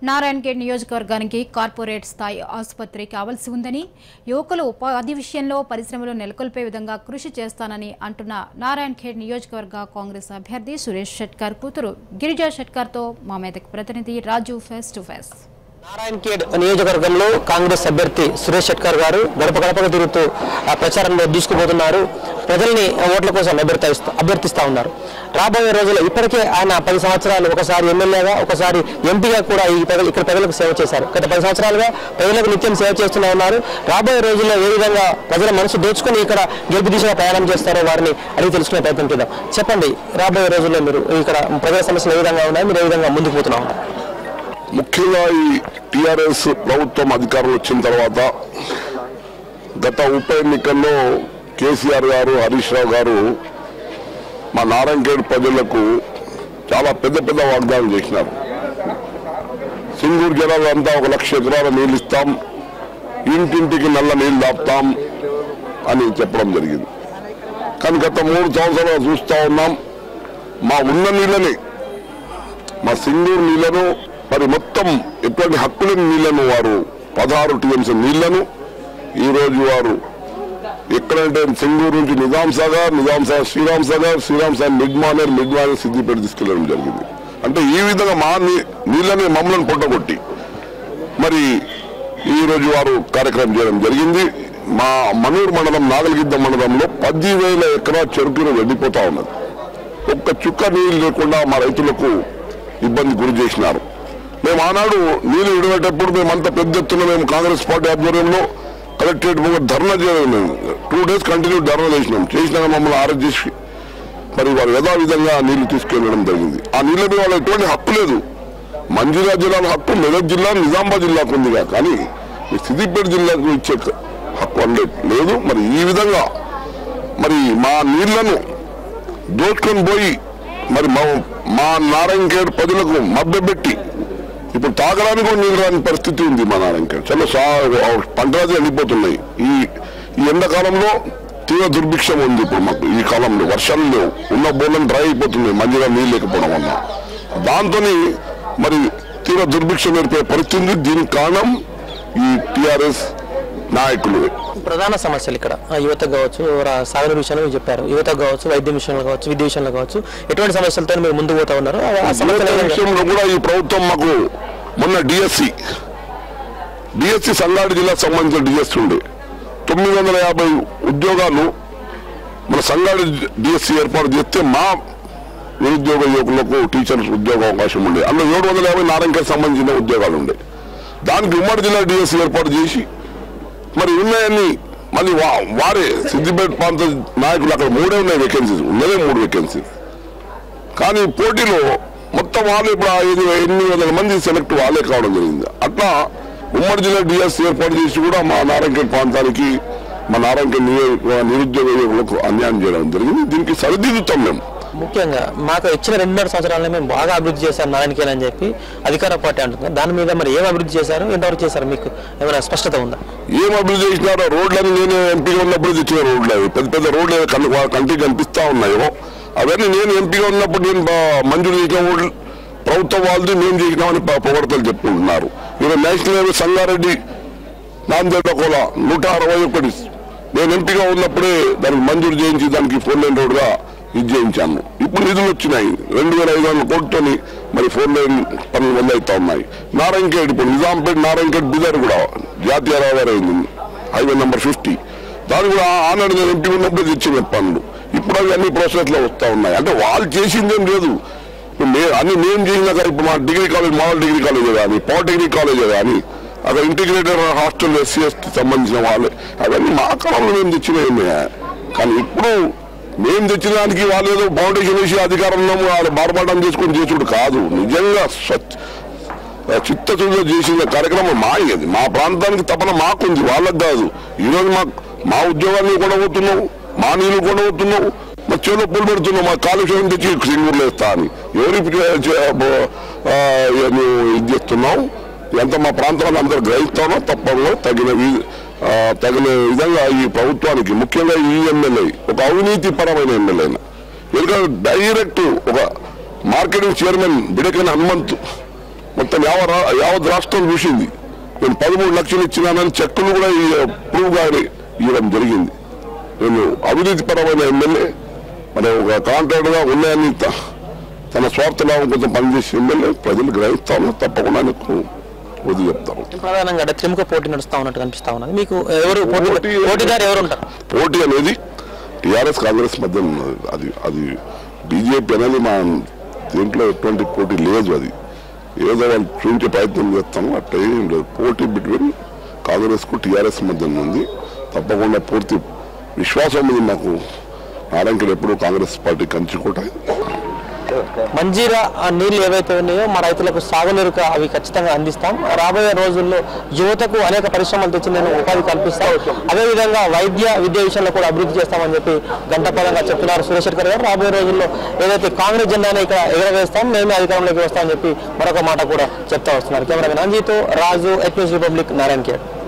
నారాయణగేడ్ నియోజకవర్గానికి కార్పొరేట్ స్థాయి ఆసుపత్రి కావాల్సి ఉందని యువకులు ఉపాధి విషయంలో పరిశ్రమలు నెలకొల్పే విధంగా కృషి చేస్తానని అంటున్న నారాయణఖేడ్ నియోజకవర్గ కాంగ్రెస్ అభ్యర్థి సురేష్ షెట్కార్ కూతురు గిరిజా షెట్కార్తో మా మెదక్ ప్రతినిధి Raju face to face Narayankhed నియోజకవర్గంలో కాంగ్రెస్ అభ్యర్థి సురేష్ షెట్కర్ గారు గడప గడపగా తిరుగుతూ ఆ ప్రచారంలో దూసుకుపోతున్నారు ప్రజల్ని ఓట్ల కోసం అభ్యర్థిస్తా అభ్యర్థిస్తా ఉన్నారు రాబోయే రోజుల్లో ఇప్పటికే ఆయన పది సంవత్సరాలు ఒకసారి ఎమ్మెల్యేగా ఒకసారి ఎంపీగా కూడా ఈ ప్రజలు ఇక్కడ ప్రజలకు సేవ చేశారు గత పది సంవత్సరాలుగా ప్రజలకు నిత్యం సేవ చేస్తూనే ఉన్నారు రాబోయే రోజుల్లో ఏ విధంగా ప్రజల మనసు దోచుకొని ఇక్కడ గెలుపు దిశగా ప్రయాణం చేస్తారో వారిని అడిగి తెలుసుకునే ప్రయత్నం చేద్దాం చెప్పండి రాబోయే రోజుల్లో మీరు ఇక్కడ ప్రజల సమస్యలు ఏ విధంగా ఉన్నాయి మీరు ఏ విధంగా ముందుకు పోతున్నా ఉన్నారు ముఖ్యంగా ఈ టిఆర్ఎస్ ప్రభుత్వం అధికారం వచ్చిన తర్వాత గత ఉప ఎన్నికల్లో కేసీఆర్ గారు హరీష్ రావు గారు మా నారాయణఖేడ్ ప్రజలకు చాలా పెద్ద పెద్ద వాగ్దానం చేసినారు సింగూరు జనాలంతా ఒక లక్ష ఎకరాల నీళ్ళు ఇస్తాం ఇంటింటికి నల్ల నీళ్ళు దాపుతాం అని చెప్పడం జరిగింది కానీ గత మూడు సంవత్సరాలు చూస్తా ఉన్నాం మా ఉన్న నీళ్ళని మా సింగూరు నీళ్లను మరి మొత్తం ఎటువంటి హక్కులేని నీళ్లను వారు పదహారు టీఎంసీ నీళ్లను ఈ రోజు వారు ఎక్కడంటే సింగూరు నుంచి నిజాం సాగర్ నిజాం సాగర్ శ్రీరామ్ సాగర్ శ్రీరామ్ సాగర్ మిడ్ మానేర్ మిడ్ మానేర్ సిద్దిపేట తీసుకెళ్లడం జరిగింది అంటే ఈ విధంగా మా నీ- నీళ్ళని మమ్మల్ని పొట్టగొట్టి మరి ఈ రోజు వారు కార్యక్రమం చేయడం జరిగింది మా మనూరు మండలం నాగలగిద్ద మండలంలో పదివేల ఎకరా చెరుకులు వెళ్ళిపోతా ఉన్నది ఒక్క చుక్క నీళ్ళు లేకుండా మా రైతులకు ఇబ్బంది గురి చేసినారు మేము ఆనాడు నీళ్లు విడివేటప్పుడు మేము అంత పెద్ద ఎత్తున మేము కాంగ్రెస్ పార్టీ ఆధ్వర్యంలో కలెక్టరేట్ ముందు ధర్నా చేయడం మేము టూ డేస్ కంటిన్యూ ధర్నా చేసినాం చేసినాక మమ్మల్ని అరెస్ట్ చేసి మరి వారు యథావిధంగా నీళ్లు తీసుకెళ్లడం జరిగింది ఆ నీళ్ళ మీద వాళ్ళ ఎటువంటి హక్కు లేదు మంచిర్యాల జిల్లాలో హక్కు మెదక్ జిల్లా నిజామాబాద్ జిల్లాకు ఉందిగా కానీ ఈ సిద్దిపేట జిల్లాకు ఇచ్చే హక్కు అండే లేదు మరి ఈ విధంగా మరి మా నీళ్లను దోచుకొని పోయి మరి మా మా నారాయణఖేడ్ ప్రజలకు మభ్యపెట్టి ఇప్పుడు తాగడానికి కూడా నీళ్ళు రాని పరిస్థితి ఉంది మా నారాయణఖేడ్ చాలా సా పంటరాజు వెళ్ళిపోతున్నాయి ఈ ఈ ఎండాకాలంలో తీవ్ర దుర్భిక్షం ఉంది ఇప్పుడు మాకు ఈ కాలంలో వర్షాలు లేవు ఉన్న బోర్లను డ్రై అయిపోతున్నాయి మంచిగా నీళ్ళు లేకపోవడం వల్ల దాంతో మరి తీవ్ర దుర్భిక్షం ఏర్పడే పరిస్థితి ఉంది దీనికి కారణం ఈ టిఆర్ఎస్ నాయకులు ప్రధాన సమస్యలు ఇక్కడ ఆ, యువతకు కావచ్చు రా- సాగునీరు విషయంలో మీరు చెప్పారు యువతకు కావచ్చు వైద్యం విషయంలో కావచ్చు విద్య విషయంలో కావచ్చు ఎటువంటి సమస్యలతో మీరు ముందుకు పోతా ఉన్నారు ఆ- ఆ సమస్యలు యువత ఏమైనా- విషయంలో కూడా ఈ ప్రభుత్వం మాకు మొన్న డిఎస్సి డిఎస్సి సంగారెడ్డి జిల్లాకు సంబంధించిన డిఎస్సి ఉండే తొమ్మిది వందల యాభై ఉద్యోగాలు మన సంగారెడ్డి డిఎస్సి ఏర్పాటు చేస్తే మా నిరుద్యోగ యువకులకు టీచర్స్ ఉద్యోగ అవకాశం ఉండే అందులో ఏడు వందల యాభై నారాయణకి సంబంధించిన ఉద్యోగాలు ఉండే దానికి ఉమ్మడి జిల్లా డిఎస్సి ఏర్పాటు చేసి మరి ఉన్నాయని మళ్ళీ వా- వారే సిద్దిపేట ప్రాంత నాయకులు అక్కడ మూడే ఉన్నాయి వేకెన్సీస్ ఉన్నదే మూడు వేకెన్సీస్ కానీ పోటీలో మొత్తం వాళ్ళు ఇప్పుడు ఆ ఐదు ఎనిమిది వందల మంది సెలెక్ట్ వాళ్ళే కావడం జరిగింది అట్లా ఉమ్మడి జిల్లా డిఎస్ ఏర్పాటు చేసి కూడా మా నారాయణఖేడ్ ప్రాంతానికి మా నారాయణఖేడ్ నియోజక నిరుద్యోగ యువకులకు అన్యాయం చేయడం జరిగింది దీనికి సరిదిద్దుతాం మేము ముఖ్యంగా మాకు ఇచ్చిన రెండున్నర సంవత్సరాల్లో మేము బాగా అభివృద్ధి చేశారు నారాయణకేల్ అని చెప్పి అధికార పార్టీ అంటుంది దాని మీద మరి ఏం అభివృద్ధి చేశారు ఎంతవరకు చేశారు మీకు ఏమైనా స్పష్టత ఉందా ఏం అభివృద్ధి చేసినారో రోడ్లని నేను ఎంపీగా ఉన్నప్పుడు తెచ్చిన రోడ్లు అవి పెద్ద పెద్ద రోడ్లు ఏవో కన్ను కంటికి కనిపిస్తా ఉన్నాయో అవన్నీ నేను ఎంపీగా ఉన్నప్పుడు నేను బా- మంజూరు చేసిన రోడ్లు ప్రభుత్వం వాళ్ళది మేము చేసినామని ప- పొగడతలు చెప్పుకుంటున్నారు ఈరోజు నేషనల్ హైవే సంగారెడ్డి నాందేడ్ కోల నూట అరవై ఒకటి నేను ఎంపీగా ఉన్నప్పుడే దానికి మంజూరు చేయించి దానికి ఫోర్ లైన్ రోడ్గా ఇది చేయించాను ఇప్పుడు నిధులు వచ్చినాయి రెండు వేల ఐదు వందల కోట్లతోని మరి ఫోర్ లైన్ పనులు వల్ల అవుతా ఉన్నాయి నారాయణఖేడ్ ఇప్పుడు నిజాంపేట నారాయణఖేడ్ బిదర్ కూడా జాతీయ రహదారి అయింది హైవే నెంబర్ ఫిఫ్టీ దాని కూడా ఆనాడు నేను ఎంపీ ఉన్నప్పుడు తెచ్చిన పనులు ఇప్పుడు అవి అన్ని ప్రాసెస్ లో వస్తా ఉన్నాయి అంటే వాళ్ళు చేసిందేం లేదు ఇప్పుడు మే- అన్ని మేము చేసినాక ఇప్పుడు మా degree college model degree college కానీ పాలిటెక్నిక్ కాలేజ్ కానీ అక్కడ ఇంటిగ్రేటెడ్ హాస్టల్ ఎస్సీ ఎస్టీ సంబంధించిన వాళ్ళే అవన్నీ మా కాలంలో మేము తెచ్చినవి కానీ ఇప్పుడు మేము తెచ్చిన దానికి వాళ్ళు ఏదో ఫౌండేషన్ వేసి అధికారంలో వాళ్ళు బారపాఠం చేసుకొని చేసుడు కాదు నిజంగా స్వచ్ఛ చిత్తశుద్ధిలో చేసిన కార్యక్రమం మా ఇది మా ప్రాంతానికి తపన మాకుంది వాళ్ళకి కాదు ఈరోజు మా మా ఉద్యోగాన్ని కొనబోతున్నావు మా నీళ్లు కొనబోతున్నావు మా చేలో పూలు పెడుతున్నావు మా కాలుష్యం తెచ్చి సింగూరులో వేస్తా అని ఎవరికి ఆ, నువ్వు ఇది చేస్తున్నావు ఎంత మా ప్రాంతంలో అందరూ గ్రహిస్తానో తప్పకుండా తగిన వి- ఆ, తగిన విధంగా ఈ ప్రభుత్వానికి ముఖ్యంగా ఈ ఎమ్మెల్యే ఒక అవినీతి పరమైన ఎమ్మెల్యే ఎందుకంటే డైరెక్ట్ ఒక మార్కెటింగ్ చైర్మన్ బిడకైన హనుమంత్ మొత్తం యావ రా- యావత్ రాష్ట్రం చూసింది నేను పదమూడు లక్షలు ఇచ్చినానని చెక్కులు కూడా ప్రూవ్ గాని ఇవ్వడం జరిగింది నేను అవినీతి పరమైన ఎమ్మెల్యే మరి ఒక కాంట్రాక్ట్ గా ఉన్నాయని త- తన స్వార్థ లాభం కొంచెం పనిచేసే ఎమ్మెల్యే ప్రజలు గ్రహిస్తా ఉన్నారు తప్పకుండా నీకు వదిలి చెప్తారు ప్రధానంగా అంటే త్రిముఖ పోటీ నడుస్తా ఉన్నట్టు కనిపిస్తా ఉన్నది మీకు ఎవరు పోటీ పోటీ- పోటీదారు ఎవరు ఉంటారు పోటీ అనేది టీఆర్ఎస్ కాంగ్రెస్ మధ్య ఉన్నది అది అది బీజేపీ అనేది మా దీంట్లో ఎటువంటి పోటీ లేదు అది ఏదో వాళ్ళు చూపించే ప్రయత్నం చేస్తాము అట్లా ఏం లేదు పోటీ బిట్వీన్ కాంగ్రెస్ కు టీఆర్ఎస్ మధ్య ఉంది తప్పకుండా పూర్తి విశ్వాసం ఉంది మాకు నారాయణకి ఎప్పుడు కాంగ్రెస్ పార్టీ కంచుకోట మంజీరా ఆ నీళ్లు ఏవైతే ఉన్నాయో మా రైతులకు సాగునీరుక అవి ఖచ్చితంగా అందిస్తాం రాబోయే రోజుల్లో యువతకు అనేక పరిశ్రమలు తెచ్చి నేను ఉపాధి కల్పిస్తాం అదేవిధంగా వైద్య విద్య విషయంలో కూడా అభివృద్ధి చేస్తామని చెప్పి గంటపరంగా చెప్తున్నారు సురేష్ శెట్కర్ గారు రాబోయే రోజుల్లో ఏదైతే కాంగ్రెస్ జెండాని ఇక్కడ ఎగరవేస్తాం మేమే అధికారంలోకి వస్తామని చెప్పి మరొక మాట కూడా చెప్తా వస్తున్నారు కెమెరా అంజీతో రాజు ఎక్యూస్ రిపబ్లిక్ నారాయణ ఖేడ్